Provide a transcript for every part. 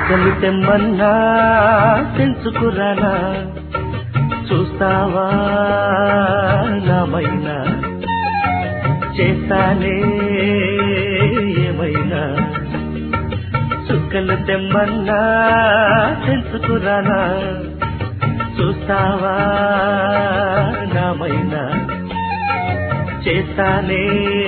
చుక్కలు తెమ్మన్నా తెలుసుకురానా చూస్తావా నామైనా చేస్తానే ఏమైనా చుక్కలు తెమ్మన్నా తెలుసుకురానా చూస్తావా నామైనా చేస్తానే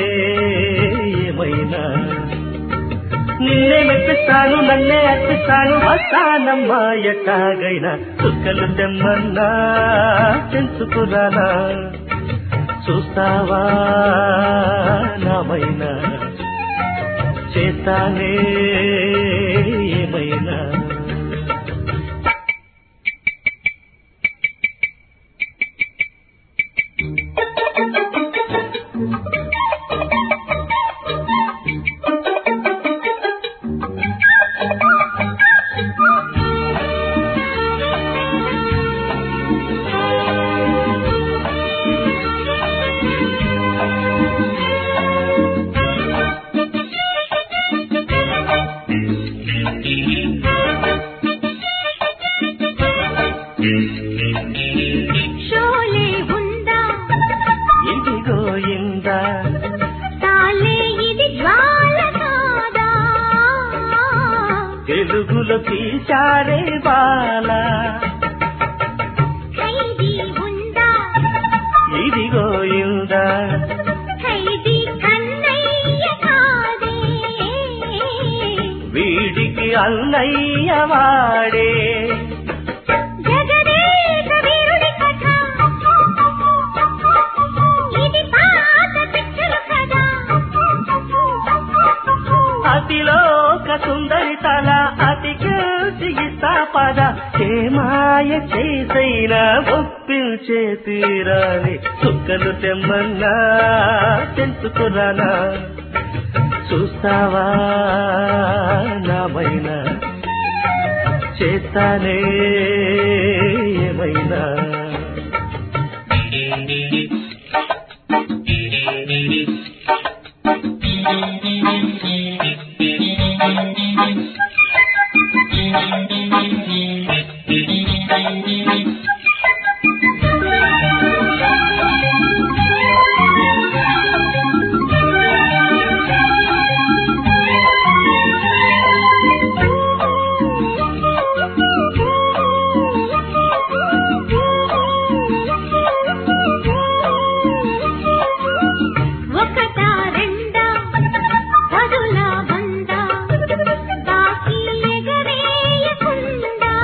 ఏమైనా నిన్నే మెప్పిస్తాను నన్నే అర్పిస్తాను వస్తానమ్మా ఎట్టాగైనా చుక్కలు తెమ్మన్నా తెలుసుకురానా చూస్తావా నామైనా చేస్తానే ఏమైనా షోలే ఉందా ఇదిగో ఇందా తాలే ఇది జ్వాల కాదా తెలుగులో తీశారే బాల ఖైదీ ఉందా ఇదిగో ఇందా ఖైదీ కన్నయ్య కాదే వీడికి అన్నయ్య వాడే జగదేక వీరుడి కథ ఇది పాత పిక్చరు కదా అతిలోక సుందరి తల అతికి ఇస్తా పద ఏ మాయ చేసైనా ఒప్పించే తీరాలి చుక్కలు తెమ్మన్నా తెలుసుకురానా చూస్తావా నామైనా చేస్తానే ఏమైనా ఒకటా రెండా పదుల వందా బాకీ ఎగరేయకుండా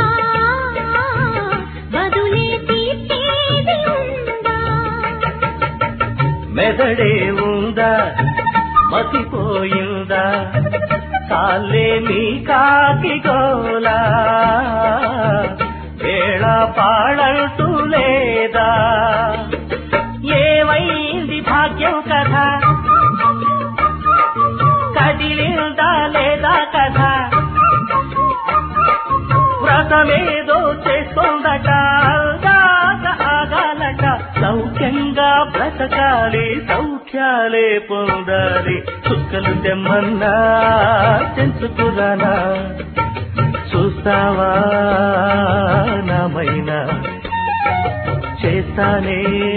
బదులే తీర్చేది ఉందా మెదడే ఉందా మతిపోయిందా కాలే నీ కాకి గోలా వేళ పాడంటూ లేదా ఏమైంది భాగ్యం కథ కదిలిందా లేదా కథ వ్రతమేదో చేస్తోందట అందాక ఆగాలట సౌఖ్యంగా బ్రతకాలి సౌఖ్యాలే పొందాలి చుక్కలు తెమ్మన్నా తెంచుకురానా చూస్తావా నామైనా చేస్తానే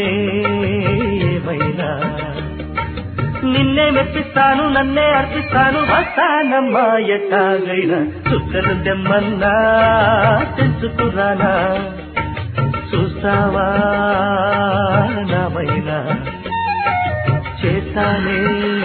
ఏమైనా నిన్నే మెప్పిస్తాను నన్నే అర్పిస్తాను వస్తానమ్మా ఎట్టాగైనా చుక్కలు తెమ్మన్నా తెంచుకురానా చూస్తావా నామైనా చేస్తానే